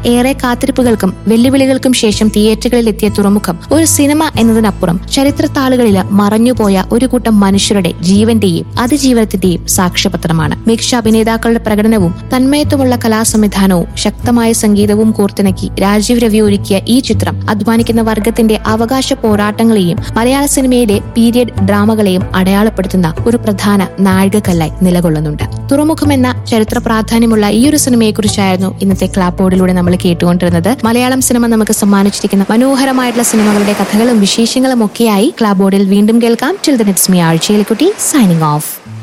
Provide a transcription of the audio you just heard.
ഏറെ കാത്തിരിപ്പുകൾക്കും വെല്ലുവിളികൾക്കും ശേഷം തിയേറ്ററുകളിൽ എത്തിയ തുറമുഖം ഒരു സിനിമ എന്നതിനപ്പുറം ചരിത്രത്താളുകളിൽ മറഞ്ഞുപോയ ഒരു കൂട്ടം മനുഷ്യരുടെ ജീവന്റെയും അതിജീവനത്തിന്റെയും സാക്ഷ്യപത്രമാണ് മികച്ച അഭിനേതാക്കളുടെ പ്രകടനവും തന്മയത്വമുള്ള കലാസംവിധാനവും ശക്തമായ സംഗീതവും കോർത്തിണക്കി രാജീവ് രവി ഒരുക്കിയ ഈ ചിത്രം അധ്വാനിക്കുന്ന വർഗത്തിന്റെ അവകാശ പോരാട്ടങ്ങളെയും മലയാള സിനിമയിലെ പീരിയഡ് ഡ്രാമകളെയും അടയാളപ്പെടുത്തുന്ന ഒരു പ്രധാന നാഴികക്കല്ലായി നിലകൊള്ളുന്നുണ്ട് തുറമുഖം എന്ന ചരിത്ര പ്രാധാന്യമുള്ള ഈ ഒരു സിനിമയെക്കുറിച്ചായിരുന്നു ഇന്നത്തെ ക്ലാപ്പോർഡിലൂടെ നമ്മൾ കേട്ടുകൊണ്ടിരുന്നത് മലയാളം സിനിമ നമുക്ക് സമ്മാനിച്ചിരിക്കുന്ന മനോഹരമായിട്ടുള്ള സിനിമകളുടെ കഥകളും വിശേഷങ്ങളും ഒക്കെയായി ക്ലാബോർഡിൽ വീണ്ടും കേൾക്കാം ചിൽഡ്രൻ ഇറ്റ്സ് മീ ആഴ്ചയിലെ കുട്ടി സൈനിങ് ഓഫ്